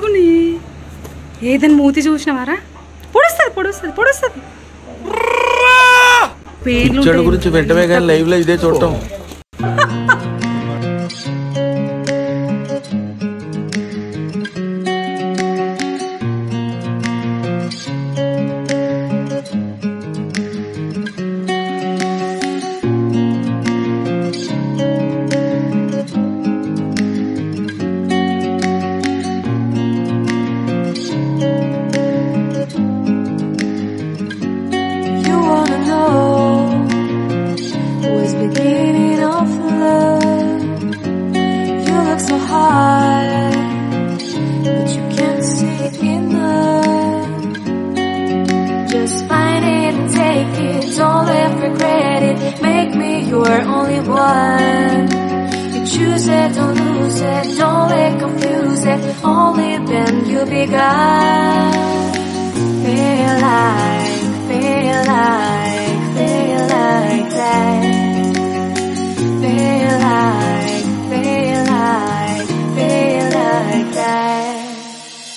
ముద్దుగుని ఏదైనా మూతి చూసినవారా పొడుస్తుంది పొడుస్తుంది పొడుస్తుంది పేర్లు పిచ్చోడి ఉంటాయి. గురించి వెంటనే కానీ లైవ్ లో ఇదే చూడటం You wanna know what's beginning of love? You look so high, but you can't see enough. Just find it and take it, don't live regret it. Make me your only one. You choose it, don't lose it, don't let confuse it. Only then you'll be God. Feel like, feel like, feel like that. Feel like, feel like, feel like that.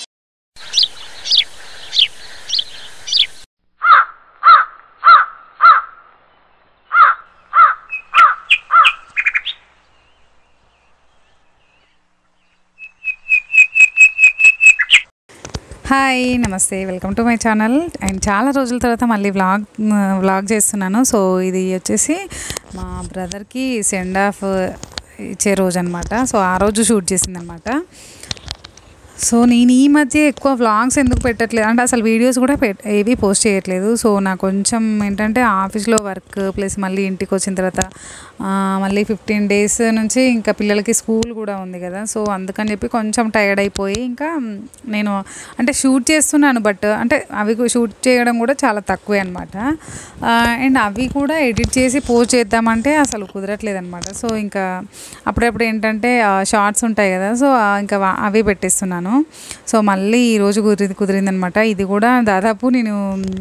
Hi నమస్తే welcome to my channel and చాలా రోజుల తర్వాత మళ్ళీ vlog vlog చేస్తున్నాను so ఇది వచ్చేసి మా బ్రదర్కి సెండ్ ఆఫ్ ఇచ్చే రోజు అనమాట సో ఆ రోజు షూట్ చేసిందనమాట సో నేను ఈ మధ్య ఎక్కువ వ్లాగ్స్ ఎందుకు పెట్టట్లేదు అంటే అసలు వీడియోస్ కూడా పెట్ ఏవి పోస్ట్ చేయట్లేదు సో నాకు కొంచెం ఏంటంటే ఆఫీస్లో వర్క్ ప్లస్ మళ్ళీ ఇంటికి వచ్చిన తర్వాత ఆ, మళ్ళీ ఫిఫ్టీన్ డేస్ నుంచి ఇంకా పిల్లలకి స్కూల్ కూడా ఉంది కదా సో అందుకని చెప్పి కొంచెం టైర్డ్ అయిపోయి ఇంకా నేను అంటే షూట్ చేస్తున్నాను బట్ అంటే అవి షూట్ చేయడం కూడా చాలా తక్కువే అనమాట అండ్ అవి కూడా ఎడిట్ చేసి పోస్ట్ చేద్దామంటే అసలు కుదరట్లేదు అనమాట సో ఇంకా అప్పుడప్పుడు ఏంటంటే షార్ట్స్ ఉంటాయి కదా సో ఆ, ఇంకా వా- అవి పెట్టేస్తున్నాను సో మళ్ళీ ఈరోజు కుదిరి కుదిరిందనమాట ఇది కూడా దాదాపు నేను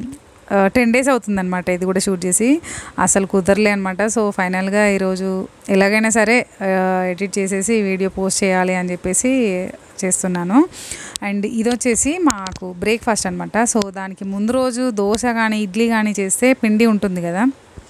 టెన్ డేస్ అవుతుందన్నమాట ఇది కూడా షూట్ చేసి అసలు కుదరలే అనమాట సో ఫైనల్గా ఈరోజు ఎలాగైనా సరే ఎడిట్ చేసేసి వీడియో పోస్ట్ చేయాలి అని చెప్పేసి చేస్తున్నాను అండ్ ఇది వచ్చేసి మాకు బ్రేక్ఫాస్ట్ అనమాట సో దానికి ముందు రోజు దోశ కానీ ఇడ్లీ కానీ చేస్తే పిండి ఉంటుంది కదా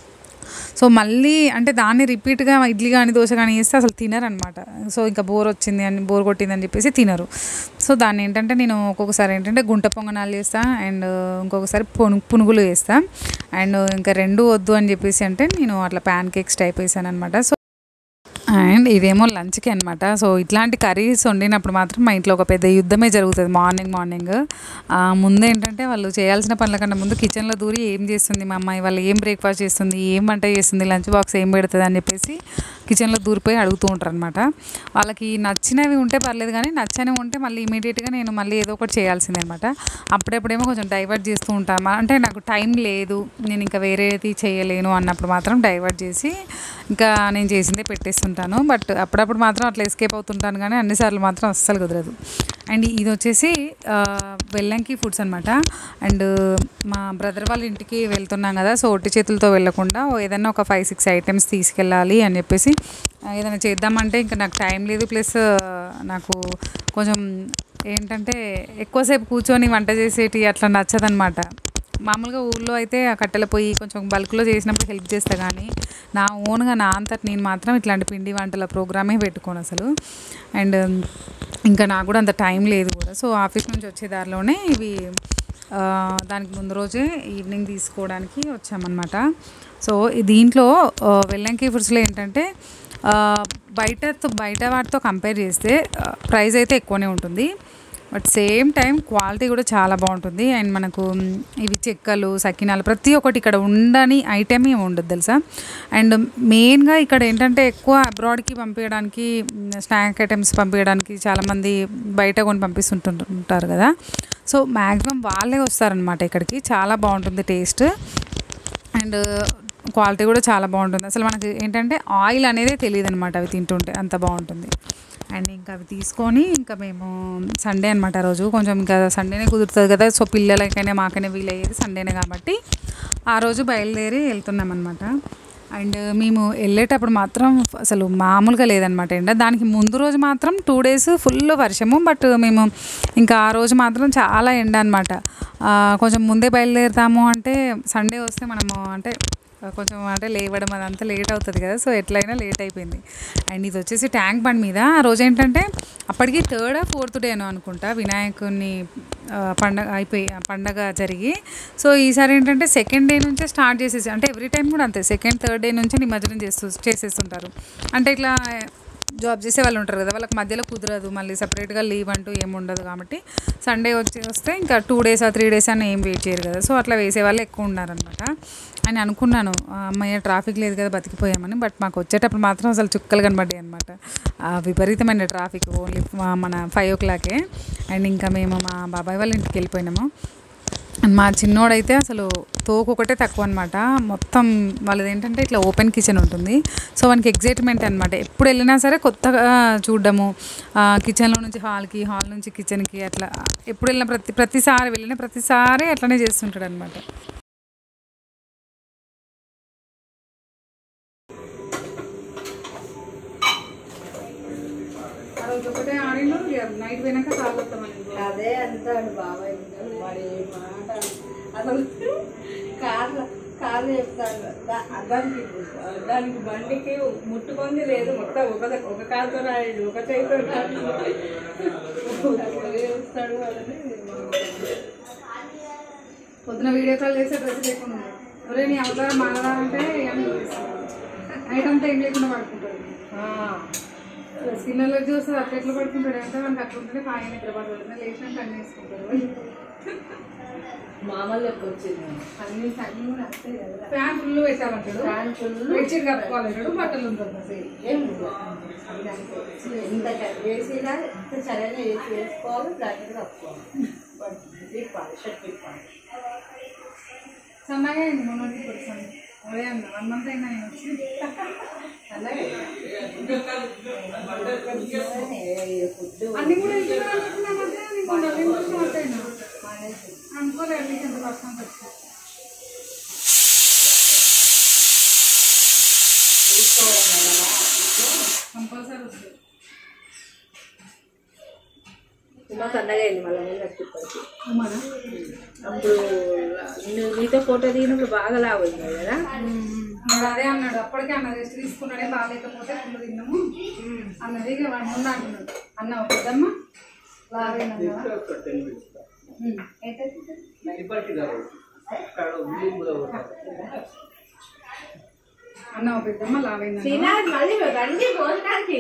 సో మళ్ళీ అంటే దాన్ని రిపీట్గా ఇడ్లీ కానీ దోశ కానీ చేస్తే అసలు తినరనమాట సో ఇంకా బోర్ వచ్చింది అని బోర్ కొట్టింది అని చెప్పేసి తినరు సో దాన్ని ఏంటంటే నేను ఒక్కొక్కసారి ఏంటంటే గుంట పొంగనాలు చేస్తా అండ్ ఇంకొకసారి పును పునుగులు చేస్తా అండ్ ఇంకా రెండు వద్దు అని చెప్పేసి అంటే నేను అట్లా ప్యాన్ కేక్స్ టైప్ వేసాను అనమాట సో అండ్ ఇదేమో లంచ్కి అనమాట సో ఇట్లాంటి కర్రీస్ వండినప్పుడు మాత్రం మా ఇంట్లో ఒక పెద్ద యుద్ధమే జరుగుతుంది మార్నింగ్ మార్నింగ్ ఆ, ముందు ఏంటంటే వాళ్ళు చేయాల్సిన పనుల కన్నా ముందు కిచెన్లో దూరి ఏం చేస్తుంది మా అమ్మాయి వాళ్ళు ఏం బ్రేక్ఫాస్ట్ చేస్తుంది ఏం వంట చేస్తుంది లంచ్ బాక్స్ ఏం పెడుతుంది అని చెప్పేసి కిచెన్లో దూరిపోయి అడుగుతూ ఉంటారు అనమాట వాళ్ళకి నచ్చినవి ఉంటే పర్లేదు కానీ నచ్చనివి ఉంటే మళ్ళీ ఇమీడియట్గా నేను మళ్ళీ ఏదో ఒకటి చేయాల్సిందే అనమాట అప్పుడెప్పుడేమో కొంచెం డైవర్ట్ చేస్తూ ఉంటాను అంటే నాకు టైం లేదు నేను ఇంకా వేరేది చేయలేను అన్నప్పుడు మాత్రం డైవర్ట్ చేసి ఇంకా నేను చేసిందే పెట్టేస్తుంటాను బట్ అప్పుడప్పుడు మాత్రం అట్లా ఎస్కేప్ అవుతుంటాను కానీ అన్నిసార్లు మాత్రం అస్సలు కుదరదు అండ్ ఇది వచ్చేసి ఆ, వెల్లంకి ఫుడ్స్ అనమాట అండ్ మా బ్రదర్ వాళ్ళ ఇంటికి వెళ్తున్నాం కదా సో ఒట్టి చేతులతో వెళ్ళకుండా ఓ ఏదైనా ఒక ఫైవ్ సిక్స్ ఐటమ్స్ తీసుకెళ్ళాలి అని చెప్పేసి ఆ, ఏదైనా చేద్దామంటే ఇంకా నాకు టైం లేదు ప్లస్ నాకు కొంచెం ఏంటంటే ఎక్కువసేపు కూర్చొని వంట చేసేటి అట్లా నచ్చదనమాట మామూలుగా ఊళ్ళో అయితే ఆ కట్టెల పొయ్యి కొంచెం బల్క్లో చేసినప్పుడు హెల్ప్ చేస్తా కానీ నా ఓన్గా నా అంతటి నేను మాత్రం ఇట్లాంటి పిండి వంటల ప్రోగ్రామే పెట్టుకోను అసలు అండ్ ఇంకా నాకు కూడా అంత టైం లేదు కూడా సో ఆఫీస్ నుంచి వచ్చే దారిలోనే ఇవి ఆ, దానికి ముందు రోజే ఈవినింగ్ తీసుకోవడానికి వచ్చామన్నమాట సో ఈ దీంట్లో ఆ, వెల్లంకి ఫుడ్స్లో ఏంటంటే ఆ, బయటతో బయట వాటితో కంపేర్ చేస్తే ప్రైస్ అయితే ఎక్కువనే ఉంటుంది బట్ సేమ్ టైం క్వాలిటీ కూడా చాలా బాగుంటుంది అండ్ మనకు మ్, ఇవి చెక్కలు సకినాలు ప్రతి ఒక్కటి ఇక్కడ ఉండని ఐటమ్ ఏమి ఉండదు తెలుసా అండ్ మెయిన్గా ఇక్కడ ఏంటంటే ఎక్కువ అబ్రాడ్కి పంపించడానికి స్నాక్ ఐటమ్స్ పంపించడానికి చాలామంది బయట కొని పంపిస్తుంటుంటారు కదా సో మ్యాక్సిమం వాళ్ళే వస్తారనమాట ఇక్కడికి చాలా బాగుంటుంది టేస్ట్ అండ్ క్వాలిటీ కూడా చాలా బాగుంటుంది అసలు మనకి ఏంటంటే ఆయిల్ అనేది తెలియదు అనమాట అవి తింటుంటే అంత బాగుంటుంది అండ్ ఇంకా అవి తీసుకొని ఇంకా మేము సండే అనమాట రోజు కొంచెం ఇంకా సండేనే కుదురుతుంది కదా సో పిల్లలకైనా మాకైనా వీలయ్యేది సండేనే కాబట్టి ఆ రోజు బయలుదేరి వెళ్తున్నాం అనమాట అండ్ మేము వెళ్ళేటప్పుడు మాత్రం అసలు మామూలుగా లేదనమాట ఎండ దానికి ముందు రోజు మాత్రం టూ డేస్ ఫుల్ వర్షము బట్ మేము ఇంకా ఆ రోజు మాత్రం చాలా ఎండ అనమాట కొంచెం ముందే బయలుదేరుతాము అంటే సండే వస్తే మనము అంటే కొంచెం అంటే లేవడం అదంతా లేట్ అవుతుంది కదా సో ఎట్లయినా లేట్ అయిపోయింది అండ్ ఇది వచ్చేసి ట్యాంక్ బండ్ మీద ఆ రోజు ఏంటంటే అప్పటికి థర్డ్ ఫోర్త్ డేనో అనుకుంటా వినాయకుడిని ఆ, పండగ అయిపోయి ఆ పండగ జరిగి సో ఈసారి ఏంటంటే సెకండ్ డే నుంచే స్టార్ట్ చేసేసి అంటే ఎవ్రీ టైం కూడా అంతే సెకండ్ థర్డ్ డే నుంచే నిమజ్జనం చేస్తూ చేసేస్తుంటారు అంటే ఇట్లా జాబ్ చేసే వాళ్ళు ఉంటారు కదా వాళ్ళకి మధ్యలో కుదరదు మళ్ళీ సపరేట్గా లీవ్ అంటూ ఏమి ఉండదు కాబట్టి సండే వచ్చి వస్తే ఇంకా టూ డేస్ ఆ త్రీ డేస్ అని ఏం వెయిట్ చేయరు కదా సో అట్లా వేసే వాళ్ళు ఎక్కువ ఉన్నారనమాట అని అనుకున్నాను ఆ, అమ్మయ్య ట్రాఫిక్ లేదు కదా బతికిపోయామని బట్ మాకు వచ్చేటప్పుడు మాత్రం అసలు చుక్కలు కనబడ్డాయి అనమాట విపరీతమైన ట్రాఫిక్ ఓన్లీ మన ఫైవ్ ఓ క్లాకే అండ్ ఇంకా మేము మా బాబాయ్ వాళ్ళ ఇంటికి వెళ్ళిపోయినాము అండ్ మా చిన్నోడైతే అసలు తోకు ఒకటే తక్కువ అనమాట మొత్తం వాళ్ళది ఏంటంటే ఇట్లా ఓపెన్ కిచెన్ ఉంటుంది సో వానికి ఎగ్జైట్మెంట్ అనమాట ఎప్పుడు వెళ్ళినా సరే కొత్తగా చూడడము కిచెన్లో నుంచి హాల్కి హాల్ నుంచి కిచెన్కి అట్లా ఎప్పుడు వెళ్ళిన ప్రతి ప్రతిసారి వెళ్ళిన ప్రతిసారి అట్లనే చేస్తుంటాడు అనమాట ఒకటే ఆడిలో నైట్ పోయినాక తాగుతామని అదే అంటాడు బాబాయ్ అంటాడు వాడు ఏ మాట అసలు కార్లు కార్లు చెప్తాడు దా- దానికి దానికి బండికి ముట్టుకుంది లేదు మొత్తం ఒక ద- ఒక కాలుతో రాడు ఒక చేతితో రాడు వస్తాడు వాళ్ళని పొద్దున వీడియో కాల్ చేస్తే డ్రెస్ లేకుండా ఒరే నీ అవతారం మారదారంటే నైట్ అంతా ఏం లేకుండా పడుకుంటాడు స్కిన్ అలర్జీ వస్తుంది అట్లా ఎట్లా పడుకుంటాడు అంటే మనకి అట్లా ఉంటే ఆయన నిద్ర పడుతుంది లేచినాక అన్నీ వేసుకుంటాడు మామూలు లెక్క వచ్చింది అన్ని అన్ని కూడా అంతే కదా ఫ్యాన్ ఫుల్ పెట్టాలంటాడు ఫ్యాన్ ఫుల్ బెడ్షీట్ కప్పుకోవాలంటాడు బట్టలు ఉంటుంది ఏం ఉండదు. ఎంత వేసినా ఎంత సరైన వేసి వేసుకోవాలి జాకెట్ కప్పుకోవాలి తిప్పాలి షర్ట్ తిప్పాలి సన్నగా అయింది మొన్నటి పర్సన్ అదే అన్న వన్ మంత్ అయినా ఆయన వచ్చి అలాగే ఫుడ్ అన్ని కూడా వెళ్తున్నారు అనుకుంటున్నాం అంటే నేను మొన్న రెండు రోజులు మాట్లాడినా అనుకోలేదు నీకు ఎంత కష్టం వచ్చింది కంపల్సరీ వస్తుంది ఉమా సన్నగా అయింది మళ్ళీ ముందు తిప్పడికి ఉమానా అప్పుడు నువ్వు నీతో ఫోటో దిగినప్పుడు బాగా లావైంది కదా వాడు అదే అన్నాడు అప్పటికే అన్న రెస్ట్ తీసుకున్నాడే బాగాలేకపోతే ఫుల్ తిన్నాము అన్నది ఇక వాడు ముందు అంటున్నాడు అన్న ఒక పెద్దమ్మ లావైందన్న అన్న ఒక పెద్దమ్మ లావైందన్న తినాలి మళ్ళీ రండి భోజనానికి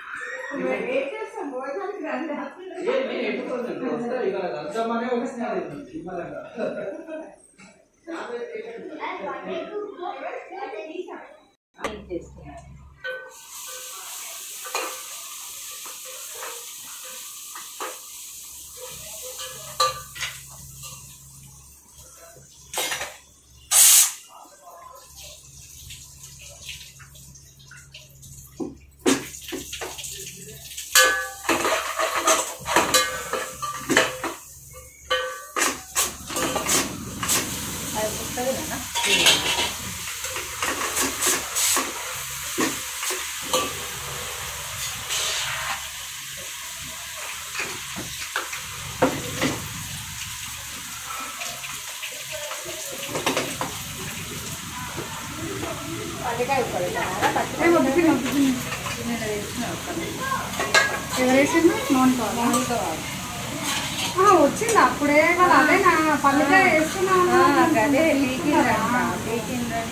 ఎవరేసింది మౌనిక మౌనిక వచ్చింది అప్పుడే కదా అదే నా పల్లెగా వేస్తున్నాను అదే పీకిందంట పీకిందంట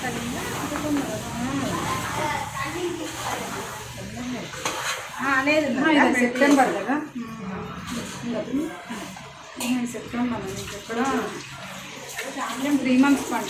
అనేది ఇది సెప్టెంబర్ కదా ఇది సెప్టెంబర్ నీకు ఎక్కడ త్రీ మంత్స్ పంట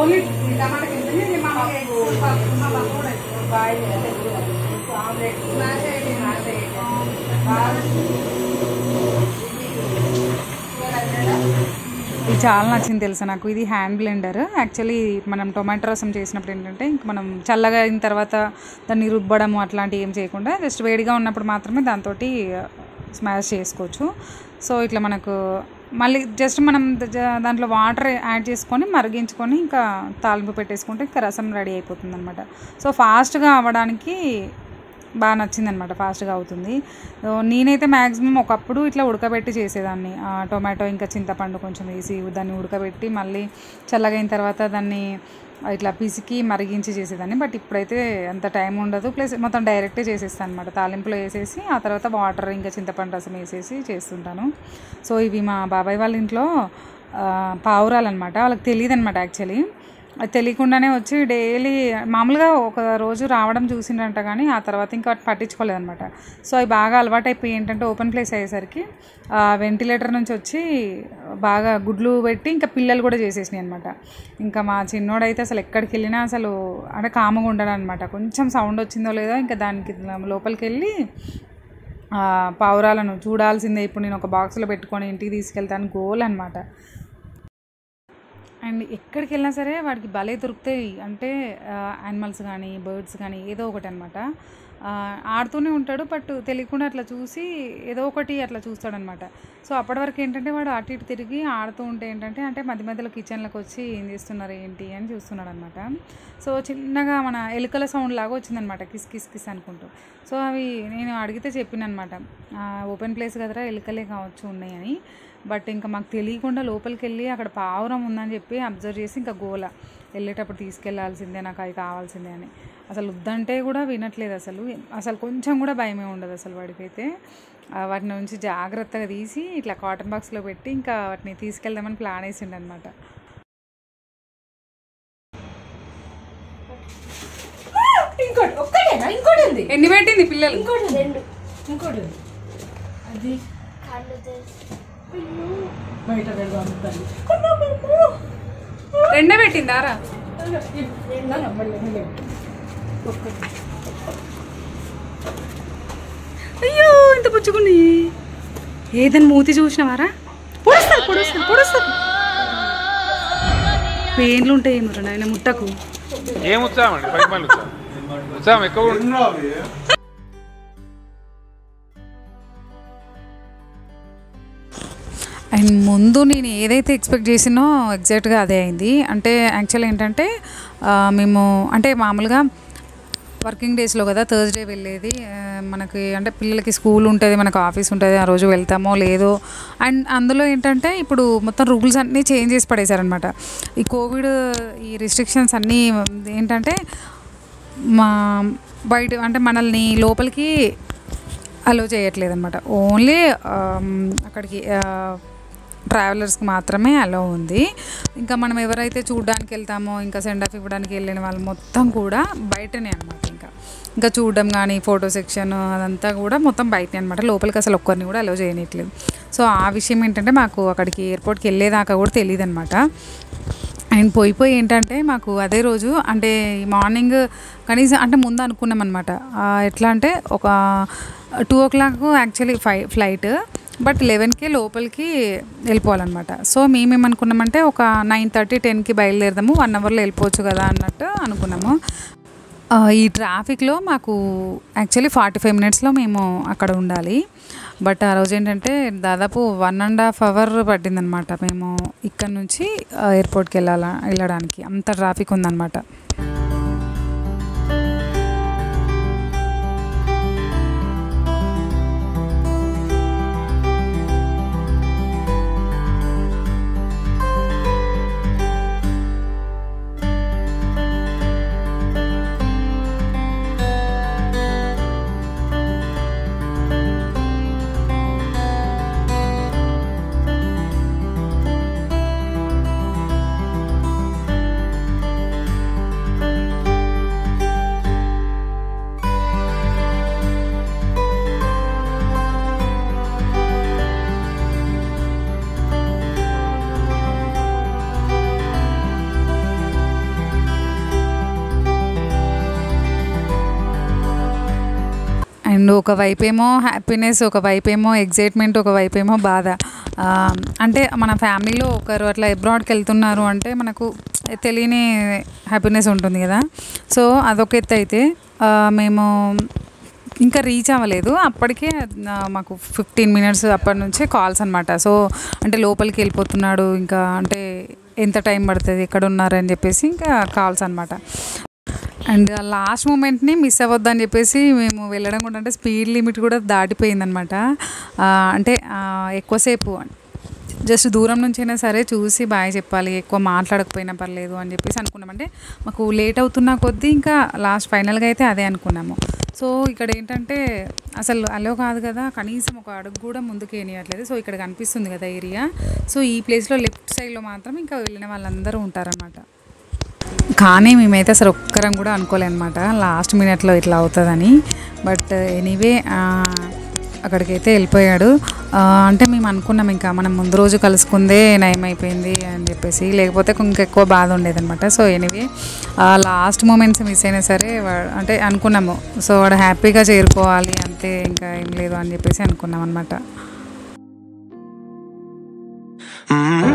ఓన్లీ టమాటా గింజలు ఇది మా పప్పు పప్పు మా పప్పు కూడా బాయిల్ అదే ఆమ్లెట్ స్మాష్ అయ్యింది స్మాష్ అయ్యింది ఇది చాలా నచ్చింది తెలుసా నాకు ఇది హ్యాండ్ బ్లెండర్ యాక్చువల్లీ మనం టొమాటో రసం చేసినప్పుడు ఏంటంటే ఇంక మనం చల్లగా అయిన తర్వాత దాన్ని రుబ్బడం అట్లాంటివి ఏం చేయకుండా జస్ట్ వేడిగా ఉన్నప్పుడు మాత్రమే దాంతో స్మాష్ చేసుకోవచ్చు సో ఇట్లా మనకు మళ్ళీ జస్ట్ మనం జ- దాంట్లో వాటర్ యాడ్ చేసుకొని మరిగించుకొని ఇంకా తాలింపు పెట్టేసుకుంటే ఇంకా రసం రెడీ అయిపోతుంది అనమాట సో ఫాస్ట్గా అవ్వడానికి బాగా నచ్చింది అనమాట ఫాస్ట్గా అవుతుంది సో నేనైతే మ్యాక్సిమం ఒకప్పుడు ఇట్లా ఉడకబెట్టి చేసేదాన్ని ఆ, టొమాటో ఇంకా చింతపండు కొంచెం వేసి దాన్ని ఉడకబెట్టి మళ్ళీ చల్లగైన తర్వాత దాన్ని ఇట్లా పిసికి మరిగించి చేసేదాన్ని బట్ ఇప్పుడైతే అంత టైం ఉండదు ప్లస్ మొత్తం డైరెక్టే చేసేస్తాను అనమాట తాలింపులో వేసేసి ఆ తర్వాత వాటర్ ఇంకా చింతపండు రసం వేసేసి చేస్తుంటాను సో ఇవి మా బాబాయ్ వాళ్ళ ఇంట్లో ఆ, పావురాలు అనమాట వాళ్ళకి తెలియదు అనమాట యాక్చువల్లీ అది తెలియకుండానే వచ్చి డైలీ మామూలుగా ఒక రోజు రావడం చూసిండంట కానీ ఆ తర్వాత ఇంకా వాటి పట్టించుకోలేదన్నమాట సో అవి బాగా అలవాటైపోయి ఏంటంటే ఓపెన్ ప్లేస్ అయ్యేసరికి వెంటిలేటర్ నుంచి వచ్చి బాగా గుడ్లు పెట్టి ఇంకా పిల్లలు కూడా చేసేసినాయి అనమాట ఇంకా మా చిన్నోడైతే అసలు ఎక్కడికి వెళ్ళినా అసలు అంటే కామగా ఉండడు అనమాట కొంచెం సౌండ్ వచ్చిందో లేదో ఇంకా దానికి లోపలికి వెళ్ళి ఆ, పావురాలను చూడాల్సిందే ఇప్పుడు నేను ఒక బాక్స్లో పెట్టుకొని ఇంటికి తీసుకెళ్తాను గోల్ అనమాట అండ్ ఎక్కడికి వెళ్ళినా సరే వాడికి భలే దొరుకుతాయి అంటే యానిమల్స్ కానీ బర్డ్స్ కానీ ఏదో ఒకటి అనమాట ఆడుతూనే ఉంటాడు బట్ తెలియకుండా అట్లా చూసి ఏదో ఒకటి అట్లా చూస్తాడనమాట సో అప్పటి వరకు ఏంటంటే వాడు అటు ఇటు తిరిగి ఆడుతూ ఉంటే ఏంటంటే అంటే మధ్య మధ్యలో కిచెన్లోకి వచ్చి ఏం చేస్తున్నారు ఏంటి అని చూస్తున్నాడు అనమాట సో చిన్నగా మన ఎలుకల సౌండ్ లాగా వచ్చిందనమాట కిస్ కిస్ కిస్ అనుకుంటూ సో అవి నేను అడిగితే చెప్పిన అనమాట ఓపెన్ ప్లేస్ కదరా ఎలుకలే కావచ్చు ఉన్నాయని బట్ ఇంకా మాకు తెలియకుండా లోపలికి వెళ్ళి అక్కడ పావురం ఉందని చెప్పి అబ్జర్వ్ చేసి ఇంకా గోల వెళ్ళేటప్పుడు తీసుకెళ్లాల్సిందే నాకు అది కావాల్సిందే అని అసలు వద్దంటే కూడా వినట్లేదు అసలు అసలు కొంచెం కూడా భయమే ఉండదు అసలు వాడికైతే ఆ, వాటి నుంచి జాగ్రత్తగా తీసి ఇట్లా కాటన్ బాక్స్లో పెట్టి ఇంకా వాటిని తీసుకెళ్దామని ప్లాన్ వేసిండు అనమాట ఇంకోటి ఒక్కటేనా ఇంకోటి ఉంది ఎన్ని పెట్టింది పిల్లలు ఇంకోటి రెండు ఇంకోటి ఉంది అది బయట పెడదాం తల్లి. రెండే పెట్టిందారా నా నంబర్లు ఏమీ లేవు. ఒక్కటి అయ్యో ఇంత పుచ్చుకుని ఏదని మూతి చూసినవారా పొడుస్తుంది పొడుస్తుంది పొడుస్తుంది పెయిన్లు ఉంటాయి ఏమో నాయన ముట్టకు ఏం ఉత్సాహం అండి పది మంది ఉత్సాహం ఉత్సాహం ఎక్కువ ఉంటుంది. అండ్ ముందు నేను ఏదైతే ఎక్స్పెక్ట్ చేసినో ఎగ్జాక్ట్గా అదే అయింది అంటే యాక్చువల్ ఏంటంటే ఆ, మేము అంటే మామూలుగా వర్కింగ్ డేస్లో కదా థర్స్డే వెళ్ళేది ఆ, మనకి అంటే పిల్లలకి స్కూల్ ఉంటుంది మనకు ఆఫీస్ ఉంటుంది ఆ రోజు వెళ్తామో లేదో అండ్ అందులో ఏంటంటే ఇప్పుడు మొత్తం రూల్స్ అన్నీ చేంజ్ చేసి పడేశారనమాట ఈ కోవిడ్ ఈ రిస్ట్రిక్షన్స్ అన్నీ ఏంటంటే మా బయట అంటే మనల్ని లోపలికి అలో చేయట్లేదు అనమాట ఓన్లీ అక్కడికి ట్రావెలర్స్కి మాత్రమే అలో ఉంది ఇంకా మనం ఎవరైతే చూడడానికి వెళ్తామో ఇంకా సెండ్ ఆఫ్ ఇవ్వడానికి వెళ్ళిన వాళ్ళు మొత్తం కూడా బయటనే అనమాట ఇంకా ఇంకా చూడడం కానీ ఫోటో సెక్షన్ అదంతా కూడా మొత్తం బయటనే అనమాట లోపలికి అసలు ఒక్కరిని కూడా అలో చేయనట్లేదు సో ఆ విషయం ఏంటంటే మాకు అక్కడికి ఎయిర్పోర్ట్కి వెళ్ళేదాకా కూడా తెలియదు అనమాట అండ్ పోయి పోయి ఏంటంటే మాకు అదే రోజు అంటే ఈ మార్నింగ్ కనీసం అంటే ముందు అనుకున్నాం అనమాట ఎట్లా అంటే ఒక టూ ఓ క్లాక్ యాక్చువల్లీ ఫై ఫ్లైట్ బట్ లెవెన్కే లోపలికి వెళ్ళిపోవాలన్నమాట సో మేమేమనుకున్నామంటే ఒక నైన్ థర్టీ టెన్కి బయలుదేరదాము వన్ అవర్లో వెళ్ళిపోవచ్చు కదా అన్నట్టు అనుకున్నాము ఆ, ఈ ట్రాఫిక్లో మాకు యాక్చువల్లీ ఫార్టీ ఫైవ్ మినిట్స్లో మేము అక్కడ ఉండాలి బట్ ఆ రోజు ఏంటంటే దాదాపు వన్ అండ్ హాఫ్ అవర్ పట్టిందనమాట మేము ఇక్కడ నుంచి ఆ, ఎయిర్పోర్ట్కి వెళ్ళాల వెళ్ళడానికి అంత ట్రాఫిక్ ఉందన్నమాట అండ్ ఒకవైపు ఏమో హ్యాపీనెస్ ఒకవైపు ఏమో ఎగ్జైట్మెంట్ ఒకవైపు ఏమో బాధ ఆ, అంటే మన ఫ్యామిలీలో ఒకరు అట్లా అబ్రాడ్కి వెళ్తున్నారు అంటే మనకు తెలియని హ్యాపీనెస్ ఉంటుంది కదా సో అదొక ఎత్తు అయితే ఆ, మేము ఇంకా రీచ్ అవ్వలేదు అప్పటికే ఆ, మాకు ఫిఫ్టీన్ మినిట్స్ అప్పటి నుంచే కాల్స్ అనమాట సో అంటే లోపలికి వెళ్ళిపోతున్నాడు ఇంకా అంటే ఎంత టైం పడుతుంది ఎక్కడ ఉన్నారని చెప్పేసి ఇంకా కాల్స్ అనమాట అండ్ లాస్ట్ మూమెంట్ని మిస్ అవ్వద్దని చెప్పేసి మేము వెళ్ళడం కూడా అంటే స్పీడ్ లిమిట్ కూడా దాటిపోయిందనమాట ఆ, అంటే ఆ, ఎక్కువసేపు జస్ట్ దూరం నుంచి అయినా సరే చూసి బాయ్ చెప్పాలి ఎక్కువ మాట్లాడకపోయినా పర్లేదు అని చెప్పేసి అనుకున్నాం అంటే మాకు లేట్ అవుతున్న కొద్దీ ఇంకా లాస్ట్ ఫైనల్గా అయితే అదే అనుకున్నాము సో ఇక్కడ ఏంటంటే అసలు అలో కాదు కదా కనీసం ఒక అడుగు కూడా ముందుకు వేయట్లేదు సో ఇక్కడ కనిపిస్తుంది కదా ఏరియా సో ఈ ప్లేస్లో లెఫ్ట్ సైడ్లో మాత్రం ఇంకా వెళ్ళిన వాళ్ళందరూ ఉంటారనమాట కానీ మేమైతే అసలు ఒక్కరం కూడా అనుకోలేదన్నమాట లాస్ట్ మినిట్లో ఇట్లా అవుతుందని బట్ ఎనీవే అక్కడికైతే వెళ్ళిపోయాడు ఆ, అంటే మేము అనుకున్నాం ఇంకా మనం ముందు రోజు కలుసుకుందే నయం అయిపోయింది అని చెప్పేసి లేకపోతే ఇంకెక్కువ బాధ ఉండేదన్నమాట so anyway last moments miss అయినా సరే వా- అంటే అనుకున్నాము సో వాడు హ్యాపీగా చేరుకోవాలి అంతే ఇంకా ఏం లేదు అని చెప్పేసి అనుకున్నాం అనమాట Mm-hmm.